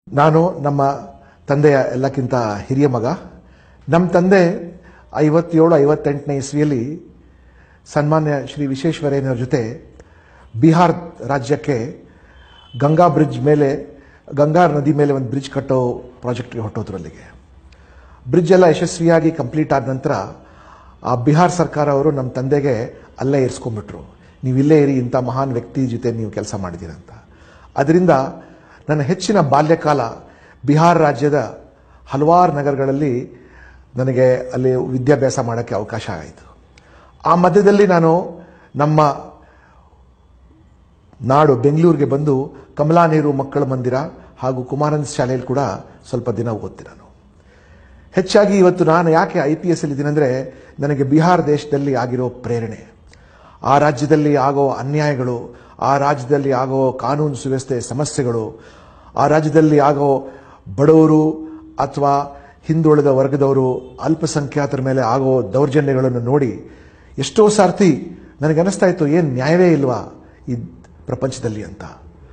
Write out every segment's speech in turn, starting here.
ನಾನು ನಮ್ಮ ತಂದೆಯ ಎಲ್ಲಕ್ಕಿಂತ ಹಿರಿಯ ಮಗ ನಮ್ಮ ತಂದೆ ಐವತ್ತೇಳು ಐವತ್ತೆಂಟನೇ ಇಸ್ವಿಯಲ್ಲಿ ಸನ್ಮಾನ್ಯ ಶ್ರೀ ವಿಶ್ವೇಶ್ವರಯ್ಯನವರ ಜೊತೆ ಬಿಹಾರ್ ರಾಜ್ಯಕ್ಕೆ ಗಂಗಾ ಬ್ರಿಡ್ಜ್ ಮೇಲೆ ಗಂಗಾ ನದಿ ಮೇಲೆ ಒಂದು ಬ್ರಿಡ್ಜ್ ಕಟ್ಟೋ ಪ್ರಾಜೆಕ್ಟ್ಗೆ ಹೊಟ್ಟೋದ್ರು ಅಲ್ಲಿಗೆ ಬ್ರಿಡ್ಜ್ ಎಲ್ಲ ಯಶಸ್ವಿಯಾಗಿ ಕಂಪ್ಲೀಟ್ ಆದ ನಂತರ ಆ ಬಿಹಾರ್ ಸರ್ಕಾರ ಅವರು ನಮ್ಮ ತಂದೆಗೆ ಅಲ್ಲೇ ಇರಿಸ್ಕೊಂಡ್ಬಿಟ್ರು ನೀವು ಇಲ್ಲೇ ಇರಿ ಇಂಥ ಮಹಾನ್ ವ್ಯಕ್ತಿ ಜೊತೆ ನೀವು ಕೆಲಸ ಮಾಡಿದ್ದೀರಂತ ಅದರಿಂದ ನನ್ನ ಹೆಚ್ಚಿನ ಬಾಲ್ಯಕಾಲ ಬಿಹಾರ ರಾಜ್ಯದ ಹಲವಾರು ನಗರಗಳಲ್ಲಿ ನನಗೆ ಅಲ್ಲಿ ವಿದ್ಯಾಭ್ಯಾಸ ಮಾಡೋಕ್ಕೆ ಅವಕಾಶ ಆಯಿತು ಆ ಮಧ್ಯದಲ್ಲಿ ನಾನು ನಮ್ಮ ನಾಡು ಬೆಂಗಳೂರಿಗೆ ಬಂದು ಕಮಲಾ ನೆಹರು ಮಕ್ಕಳ ಮಂದಿರ ಹಾಗೂ ಕುಮಾರನ್ ಶಾಲೆಯಲ್ಲಿ ಕೂಡ ಸ್ವಲ್ಪ ದಿನ ಓದ್ತೀನಿ ನಾನು ಹೆಚ್ಚಾಗಿ ಇವತ್ತು ನಾನು ಯಾಕೆ ಐ ಪಿ ಎಸ್ ಇದ್ದೀನಿ ಅಂದರೆ ನನಗೆ ಬಿಹಾರ ದೇಶದಲ್ಲಿ ಆಗಿರೋ ಪ್ರೇರಣೆ ಆ ರಾಜ್ಯದಲ್ಲಿ ಆಗೋ ಅನ್ಯಾಯಗಳು ಆ ರಾಜ್ಯದಲ್ಲಿ ಆಗೋ ಕಾನೂನು ಸುವ್ಯವಸ್ಥೆ ಸಮಸ್ಯೆಗಳು ಆ ರಾಜ್ಯದಲ್ಲಿ ಆಗೋ ಬಡವರು ಅಥವಾ ಹಿಂದುಳಿದ ವರ್ಗದವರು ಅಲ್ಪಸಂಖ್ಯಾತರ ಮೇಲೆ ಆಗೋ ದೌರ್ಜನ್ಯಗಳನ್ನು ನೋಡಿ ಎಷ್ಟೋ ಸಾರ್ತಿ ನನಗನ್ನಿಸ್ತಾ ಇತ್ತು ಏನು ನ್ಯಾಯವೇ ಇಲ್ವಾ ಈ ಪ್ರಪಂಚದಲ್ಲಿ ಅಂತ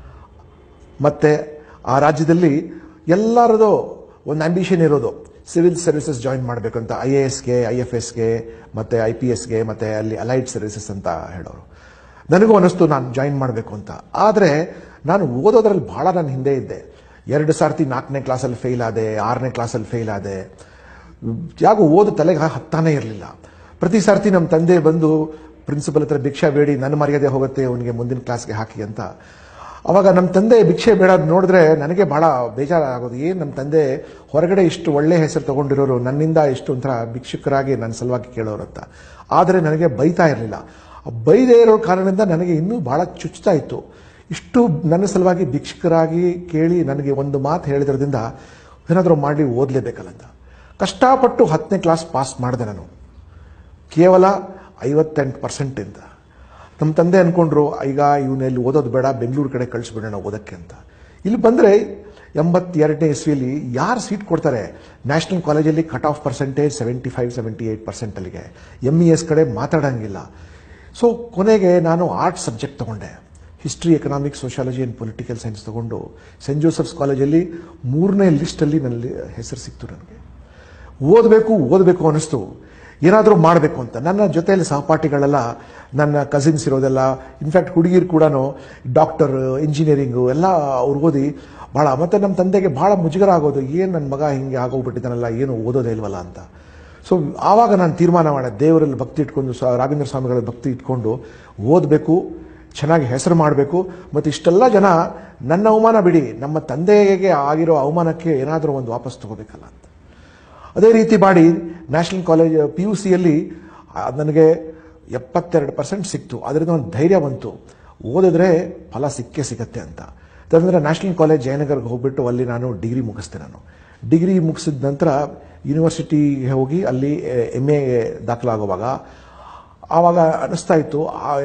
ಮತ್ತು ಆ ರಾಜ್ಯದಲ್ಲಿ ಎಲ್ಲರದು ಒಂದು ಆಂಬಿಷನ್ ಇರೋದು ಸಿವಿಲ್ ಸರ್ವಿಸಸ್ ಜಾಯಿನ್ ಮಾಡಬೇಕಂತ ಐ ಎ ಎಸ್ಗೆ ಐ ಎಫ್ ಎಸ್ಗೆ ಮತ್ತು ಐ ಪಿ ಎಸ್ಗೆ ಮತ್ತು ಅಲ್ಲಿ ಅಲೈಡ್ ಸರ್ವಿಸಸ್ ಅಂತ ಹೇಳೋರು ನನಗೂ ಅನ್ನಿಸ್ತು ನಾನು ಜಾಯಿನ್ ಮಾಡಬೇಕು ಅಂತ ಆದರೆ ನಾನು ಓದೋದ್ರಲ್ಲಿ ಭಾಳ ನಾನು ಹಿಂದೆ ಇದ್ದೆ ಎರಡು ಸಾರ್ತಿ ನಾಲ್ಕನೇ ಕ್ಲಾಸಲ್ಲಿ ಫೇಲ್ ಆದೆ ಆರನೇ ಕ್ಲಾಸಲ್ಲಿ ಫೇಲ್ ಆದೆ ಯಾಕೋ ಓದು ತಲೆಗೆ ಹತ್ತಾನೇ ಇರಲಿಲ್ಲ ಪ್ರತಿ ಸಾರ್ತಿ ನಮ್ಮ ತಂದೆ ಬಂದು ಪ್ರಿನ್ಸಿಪಲ್ ಹತ್ರ ಭಿಕ್ಷಾ ಬೇಡಿ ನನ್ನ ಮರ್ಯಾದೆ ಹೋಗುತ್ತೆ ಅವನಿಗೆ ಮುಂದಿನ ಕ್ಲಾಸ್ಗೆ ಹಾಕಿ ಅಂತ ಅವಾಗ ನಮ್ಮ ತಂದೆ ಭಿಕ್ಷೆ ಬೇಡೋದು ನೋಡಿದ್ರೆ ನನಗೆ ಬಹಳ ಬೇಜಾರಾಗೋದು ಏನು ನಮ್ಮ ತಂದೆ ಹೊರಗಡೆ ಇಷ್ಟು ಒಳ್ಳೆ ಹೆಸರು ತಗೊಂಡಿರೋರು ನನ್ನಿಂದ ಇಷ್ಟು ಒಂಥರ ಭಿಕ್ಷುಕರಾಗಿ ನನ್ನ ಸಲುವಾಗಿ ಕೇಳೋರು ಅಂತ ಆದರೆ ನನಗೆ ಬೈತಾ ಇರಲಿಲ್ಲ ಬೈದೇ ಇರೋ ಕಾರಣದಿಂದ ನನಗೆ ಇನ್ನೂ ಬಹಳ ಚುಚ್ತಾ ಇತ್ತು ಇಷ್ಟು ನನ್ನ ಸಲುವಾಗಿ ಭಿಕ್ಷುಕರಾಗಿ ಕೇಳಿ ನನಗೆ ಒಂದು ಮಾತು ಹೇಳಿದ್ರದಿಂದ ಏನಾದರೂ ಮಾಡಿ ಓದಲೇಬೇಕಲ್ಲ ಕಷ್ಟಪಟ್ಟು ಹತ್ತನೇ ಕ್ಲಾಸ್ ಪಾಸ್ ಮಾಡಿದೆ ನಾನು ಕೇವಲ ಐವತ್ತೆಂಟು ಪರ್ಸೆಂಟಿಂದ ನಮ್ಮ ತಂದೆ ಅಂದ್ಕೊಂಡ್ರು ಈಗ ಇವನಲ್ಲಿ ಓದೋದು ಬೇಡ ಬೆಂಗಳೂರು ಕಡೆ ಕಳಿಸ್ಬಿಡೋಣ ಓದಕ್ಕೆ ಅಂತ ಇಲ್ಲಿ ಬಂದರೆ ಎಂಬತ್ತೆರಡನೇ ಇಸ್ವಿಯಲ್ಲಿ ಯಾರು ಸೀಟ್ ಕೊಡ್ತಾರೆ ನ್ಯಾಷನಲ್ ಕಾಲೇಜಲ್ಲಿ cut off percentage seventy five seventy eight percent ಅಲ್ಲಿಗೆ ಎಮ್ ಇ ಎಸ್ ಕಡೆ ಮಾತಾಡೋಂಗಿಲ್ಲ ಸೊ ಕೊನೆಗೆ ನಾನು ಆರ್ಟ್ಸ್ ಸಬ್ಜೆಕ್ಟ್ ತಗೊಂಡೆ history economics sociology and political science ತಗೊಂಡು ಸೆಂಟ್ ಜೋಸೆಫ್ಸ್ ಕಾಲೇಜಲ್ಲಿ ಮೂರನೇ ಲಿಸ್ಟಲ್ಲಿ ನಲ್ಲಿ ಹೆಸರು ಸಿಕ್ತು ನನಗೆ ಓದಬೇಕು ಓದಬೇಕು ಅನ್ನಿಸ್ತು ಏನಾದರೂ ಮಾಡಬೇಕು ಅಂತ ನನ್ನ ಜೊತೆಯಲ್ಲಿ ಸಹಪಾಠಿಗಳೆಲ್ಲ ನನ್ನ ಕಸಿನ್ಸ್ ಇರೋದೆಲ್ಲ ಇನ್ಫ್ಯಾಕ್ಟ್ ಹುಡುಗಿರು ಕೂಡ ಡಾಕ್ಟರ್ ಇಂಜಿನಿಯರಿಂಗು ಎಲ್ಲ ಅವ್ರು ಓದಿ ಭಾಳ ಮತ್ತು ನಮ್ಮ ತಂದೆಗೆ ಭಾಳ ಮುಜುಗರ ಆಗೋದು ಏನು ನನ್ನ ಮಗ ಹಿಂಗೆ ಆಗೋಗ್ಬಿಟ್ಟಿದ್ದಾನಲ್ಲ ಏನು ಓದೋದೇ ಇಲ್ವಲ್ಲ ಅಂತ ಸೊ ಆವಾಗ ನಾನು ತೀರ್ಮಾನ ಮಾಡಿದೆ ದೇವರಲ್ಲಿ ಭಕ್ತಿ ಇಟ್ಕೊಂಡು ಸ್ವ ರಾಘವೇಂದ್ರ ಸ್ವಾಮಿಗಳ ಭಕ್ತಿ ಇಟ್ಕೊಂಡು ಓದಬೇಕು ಚೆನ್ನಾಗಿ ಹೆಸರು ಮಾಡಬೇಕು ಮತ್ತು ಇಷ್ಟೆಲ್ಲ ಜನ ನನ್ನ ಅವಮಾನ ಬಿಡಿ ನಮ್ಮ ತಂದೆಗೆ ಆಗಿರೋ ಅವಮಾನಕ್ಕೆ ಏನಾದರೂ ಒಂದು ವಾಪಸ್ ತಗೋಬೇಕಲ್ಲ ಅಂತ ಅದೇ ರೀತಿ ಮಾಡಿ ನ್ಯಾಷನಲ್ ಕಾಲೇಜ್ ಪಿ ಯು ಸಿಯಲ್ಲಿ ನನಗೆ ಎಪ್ಪತ್ತೆರಡು ಪರ್ಸೆಂಟ್ ಸಿಕ್ತು ಅದರಿಂದ ಒಂದು ಧೈರ್ಯ ಬಂತು ಓದಿದ್ರೆ ಫಲ ಸಿಕ್ಕೇ ಸಿಗತ್ತೆ ಅಂತ ಯಾಕಂದರೆ ನ್ಯಾಷನಲ್ ಕಾಲೇಜ್ ಜಯನಗರ್ಗೆ ಹೋಗ್ಬಿಟ್ಟು ಅಲ್ಲಿ ನಾನು ಡಿಗ್ರಿ ಮುಗಿಸ್ದೆ ನಾನು ಡಿಗ್ರಿ ಮುಗಿಸಿದ ನಂತರ ಯೂನಿವರ್ಸಿಟಿಗೆ ಹೋಗಿ ಅಲ್ಲಿ ಎಮ್ ಎ ದಾಖಲಾಗುವಾಗ ಆವಾಗ ಅನ್ನಿಸ್ತಾ ಇತ್ತು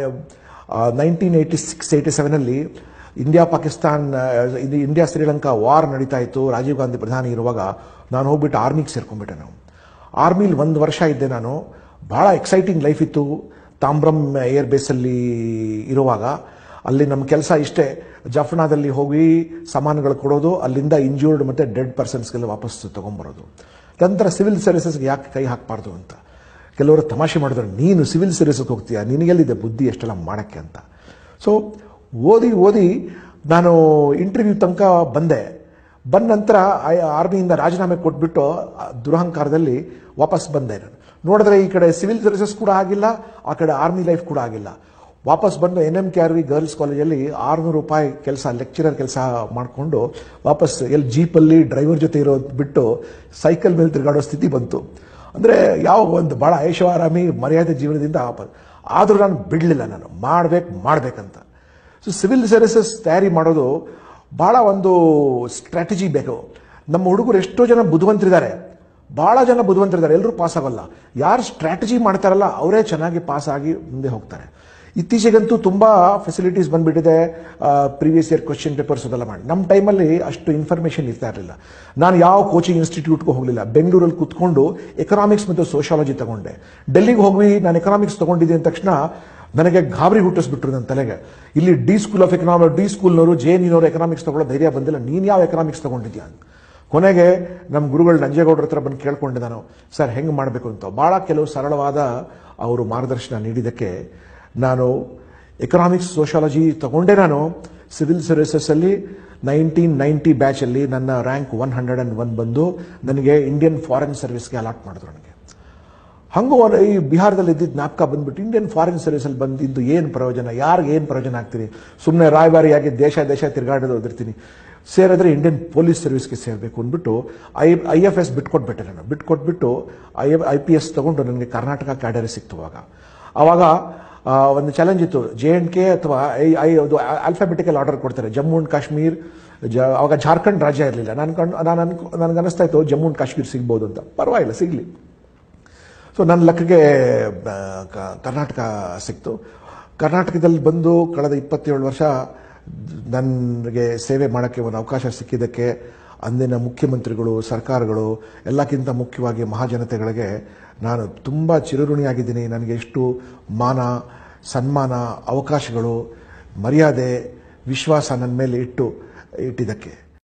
ನೈನ್ಟೀನ್ ಏಯ್ಟಿ ಸಿಕ್ಸ್ ಏಯ್ಟಿ ಸೆವೆನಲ್ಲಿ ಇಂಡಿಯಾ ಪಾಕಿಸ್ತಾನ್ ಇದು ಇಂಡಿಯಾ ಶ್ರೀಲಂಕಾ ವಾರ್ ನಡೀತಾ ಇತ್ತು ರಾಜೀವ್ ಗಾಂಧಿ ಪ್ರಧಾನಿ ಇರುವಾಗ ನಾನು ಹೋಗ್ಬಿಟ್ಟು ಆರ್ಮಿಗೆ ಸೇರ್ಕೊಂಡ್ಬಿಟ್ಟೆ ನಾವು ಆರ್ಮಿಲಿ ಒಂದು ವರ್ಷ ಇದ್ದೆ ನಾನು ಭಾಳ ಎಕ್ಸೈಟಿಂಗ್ ಲೈಫ್ ಇತ್ತು ತಾಮ್ರಂ ಏರ್ ಬೇಸಲ್ಲಿ ಇರುವಾಗ ಅಲ್ಲಿ ನಮ್ಮ ಕೆಲಸ ಇಷ್ಟೇ ಜಫ್ನಾದಲ್ಲಿ ಹೋಗಿ ಸಾಮಾನುಗಳು ಕೊಡೋದು ಅಲ್ಲಿಂದ ಇಂಜೂರ್ಡ್ ಮತ್ತು ಡೆಡ್ ಪರ್ಸನ್ಸ್ಗೆಲ್ಲ ವಾಪಸ್ ತೊಗೊಂಬರೋದು ನಂತರ ಸಿವಿಲ್ ಸರ್ವಿಸಸ್ಗೆ ಯಾಕೆ ಕೈ ಹಾಕಬಾರ್ದು ಅಂತ ಕೆಲವರು ತಮಾಷೆ ಮಾಡಿದ್ರು ನೀನು ಸಿವಿಲ್ ಸರ್ವಿಸ್ಗೆ ಹೋಗ್ತೀಯ ನಿನಗೆಲ್ಲಿದೆ ಬುದ್ಧಿ ಎಷ್ಟೆಲ್ಲ ಮಾಡೋಕ್ಕೆ ಅಂತ ಸೊ ಓದಿ ಓದಿ ನಾನು ಇಂಟರ್ವ್ಯೂ ತನಕ ಬಂದೆ ಬಂದ ನಂತರ ಆರ್ಮಿಯಿಂದ ರಾಜೀನಾಮೆ ಕೊಟ್ಬಿಟ್ಟು ದುರಹಂಕಾರದಲ್ಲಿ ವಾಪಸ್ ಬಂದೆ ನಾನು ನೋಡಿದ್ರೆ ಈ ಕಡೆ ಸಿವಿಲ್ ಸರ್ವಿಸಸ್ ಕೂಡ ಆಗಿಲ್ಲ ಆ ಕಡೆ ಆರ್ಮಿ ಲೈಫ್ ಕೂಡ ಆಗಿಲ್ಲ ವಾಪಸ್ ಬಂದು N M K R V girls ಕಾಲೇಜಲ್ಲಿ ಆರುನೂರು ರೂಪಾಯಿ ಕೆಲಸ ಲೆಕ್ಚರರ್ ಕೆಲಸ ಮಾಡಿಕೊಂಡು ವಾಪಸ್ ಎಲ್ಲಿ ಜೀಪಲ್ಲಿ ಡ್ರೈವರ್ ಜೊತೆ ಇರೋದು ಬಿಟ್ಟು ಸೈಕಲ್ ಮೇಲೆ ತಿರುಗಾಡೋ ಸ್ಥಿತಿ ಬಂತು ಅಂದರೆ ಯಾವ ಒಂದು ಭಾಳ ಐಷಾರಾಮಿ ಮರ್ಯಾದೆ ಜೀವನದಿಂದ ಆದರೂ ನಾನು ಬಿಡಲಿಲ್ಲ ನಾನು ಮಾಡಬೇಕು ಮಾಡಬೇಕಂತ ಸೊ ಸಿವಿಲ್ ಸರ್ವಿಸಸ್ ತಯಾರಿ ಮಾಡೋದು ಭಾಳ ಒಂದು ಸ್ಟ್ರಾಟಜಿ ಬೇಕು ನಮ್ಮ ಹುಡುಗರು ಎಷ್ಟೋ ಜನ ಬುದ್ಧಿವಂತರಿದ್ದಾರೆ ಭಾಳ ಜನ ಬುದ್ಧಿವಂತರಿದ್ದಾರೆ ಎಲ್ಲರೂ ಪಾಸ್ ಆಗೋಲ್ಲ ಯಾರು ಸ್ಟ್ರಾಟಜಿ ಮಾಡ್ತಾರಲ್ಲ ಅವರೇ ಚೆನ್ನಾಗಿ ಪಾಸ್ ಆಗಿ ಮುಂದೆ ಹೋಗ್ತಾರೆ ಇತ್ತೀಚೆಗಂತೂ ತುಂಬ ಫೆಸಿಲಿಟೀಸ್ ಬಂದ್ಬಿಟ್ಟಿದೆ ಪ್ರೀವಿಯಸ್ ಇಯರ್ ಕ್ವಶನ್ ಪೇಪರ್ಸ್ ಅದೆಲ್ಲ ಮಾಡಿ ನಮ್ಮ ಟೈಮಲ್ಲಿ ಅಷ್ಟು ಇನ್ಫಾರ್ಮೇಷನ್ ಇರ್ತಾ ಇರಲಿಲ್ಲ ನಾನು ಯಾವ ಕೋಚಿಂಗ್ ಇನ್ಸ್ಟಿಟ್ಯೂಟ್ಗೂ ಹೋಗಲಿಲ್ಲ ಬೆಂಗಳೂರಲ್ಲಿ ಕೂತ್ಕೊಂಡು ಎಕನಾಮಿಕ್ಸ್ ಮತ್ತು ಸೋಷಾಲಜಿ ತಗೊಂಡೆ ಡೆಲ್ಲಿಗೆ ಹೋಗಿ ನಾನು ಎಕನಾಮಿಕ್ಸ್ ತೊಗೊಂಡಿದ್ದೆ ಅಂದ ತಕ್ಷಣ ನನಗೆ ಗಾಬರಿ ಹುಟ್ಟಿಸ್ಬಿಟ್ರು ನನ್ನ ತಲೆಗೆ ಇಲ್ಲಿ D school of economy D ಸ್ಕೂಲ್ನವರು ಜೆ ಎನ್ ಎಕನಾಮಿಕ್ಸ್ ತಗೊಳ್ಳೋ ಧೈರ್ಯ ಬಂದಿಲ್ಲ ನೀನು ಯಾವ ಎಕನಾಮಿಕ್ಸ್ ತಗೊಂಡಿದ್ಯಾ ಅಂತ ಕೊನೆಗೆ ನಮ್ಮ ಗುರುಗಳು ನಂಜೇಗೌಡರ ಹತ್ರ ಬಂದು ಕೇಳ್ಕೊಂಡೆ ನಾನು ಸರ್ ಹೆಂಗೆ ಮಾಡಬೇಕು ಅಂತ ಭಾಳ ಕೆಲವು ಸರಳವಾದ ಅವರು ಮಾರ್ಗದರ್ಶನ ನೀಡಿದ್ದಕ್ಕೆ ನಾನು ಎಕನಾಮಿಕ್ಸ್ ಸೋಷಾಲಜಿ ತಗೊಂಡೆ ನಾನು ಸಿವಿಲ್ ಸರ್ವಿಸಸ್ಸಲ್ಲಿ ನೈನ್ಟೀನ್ ನೈಂಟಿ ಬ್ಯಾಚಲ್ಲಿ ನನ್ನ rank one hundred and one ಬಂದು ನನಗೆ ಇಂಡಿಯನ್ ಫಾರಿನ್ ಸರ್ವಿಸ್ಗೆ ಅಲಾಟ್ ಮಾಡಿದ್ರು ನನಗೆ ಹಂಗೂ ಅವ್ರು ಈ ಬಿಹಾರದಲ್ಲಿ ಇದ್ದಿದ್ದು ಜ್ಞಾಪಕ ಬಂದ್ಬಿಟ್ಟು ಇಂಡಿಯನ್ ಫಾರಿನ್ ಸರ್ವಿಸಲ್ಲಿ ಬಂದಿದ್ದು ಏನು ಪ್ರಯೋಜನ ಯಾರಿಗೆ ಏನು ಪ್ರಯೋಜನ ಆಗ್ತೀನಿ ಸುಮ್ಮನೆ ರಾಯಭಾರಿಯಾಗಿ ದೇಶ ದೇಶ ತಿರುಗಾಡೋದು ಓದಿರ್ತೀನಿ ಸೇರಿದ್ರೆ ಇಂಡಿಯನ್ ಪೊಲೀಸ್ ಸರ್ವಿಸ್ಗೆ ಸೇರಬೇಕು ಅಂದ್ಬಿಟ್ಟು ಐ ಐ ಎಫ್ ಎಸ್ ಬಿಟ್ಕೊಟ್ಬಿಟ್ಟೆ ನಾನು ಬಿಟ್ಕೊಟ್ಬಿಟ್ಟು ಐ ಐ ಪಿ ಎಸ್ ತಗೊಂಡು ನನಗೆ ಕರ್ನಾಟಕ ಕ್ಯಾಡರಿ ಸಿಕ್ತು ಅವಾಗ ಆವಾಗ ಆ, ಒಂದು ಚಾಲೆಂಜ್ ಇತ್ತು ಜೆ ಅಂಡ್ ಕೆ ಅಥವಾ ಐ ಐ ಅದು ಆಲ್ಫಾಬೆಟಿಕಲ್ ಆರ್ಡರ್ ಕೊಡ್ತಾರೆ ಜಮ್ಮು ಅಂಡ್ ಕಾಶ್ಮೀರ್ ಜ ಅವಾಗ ಜಾರ್ಖಂಡ್ ರಾಜ್ಯ ಇರಲಿಲ್ಲ ನಾನು ಕಂಡು ನಾನು ಅನ್ಕೊ ನನಗೆ ಅನಿಸ್ತಾ ಇತ್ತು ಜಮ್ಮು ಅಂಡ್ ಕಾಶ್ಮೀರ್ ಸಿಗ್ಬೋದು ಅಂತ ಪರವಾಗಿಲ್ಲ ಸಿಗಲಿ ಸೊ ನನ್ನ ಲೆಕ್ಕಗೆ ಆ, ಕ- ಕರ್ನಾಟಕ ಸಿಕ್ತು ಕರ್ನಾಟಕದಲ್ಲಿ ಬಂದು ಕಳೆದ ಇಪ್ಪತ್ತೇಳು ವರ್ಷ ನನಗೆ ಸೇವೆ ಮಾಡೋಕ್ಕೆ ಒಂದು ಅವಕಾಶ ಸಿಕ್ಕಿದ್ದಕ್ಕೆ ಅಂದಿನ ಮುಖ್ಯಮಂತ್ರಿಗಳು ಸರ್ಕಾರಗಳು ಎಲ್ಲಕ್ಕಿಂತ ಮುಖ್ಯವಾಗಿ ಮಹಾಜನತೆಗಳಿಗೆ ನಾನು ತುಂಬ ಚಿರಋಣಿಯಾಗಿದ್ದೀನಿ ನನಗೆ ಎಷ್ಟು ಮಾನ ಸನ್ಮಾನ ಅವಕಾಶಗಳು ಮರ್ಯಾದೆ ವಿಶ್ವಾಸ ನನ್ನ ಮೇಲೆ ಇಟ್ಟು ಇಟ್ಟಿದ್ದಕ್ಕೆ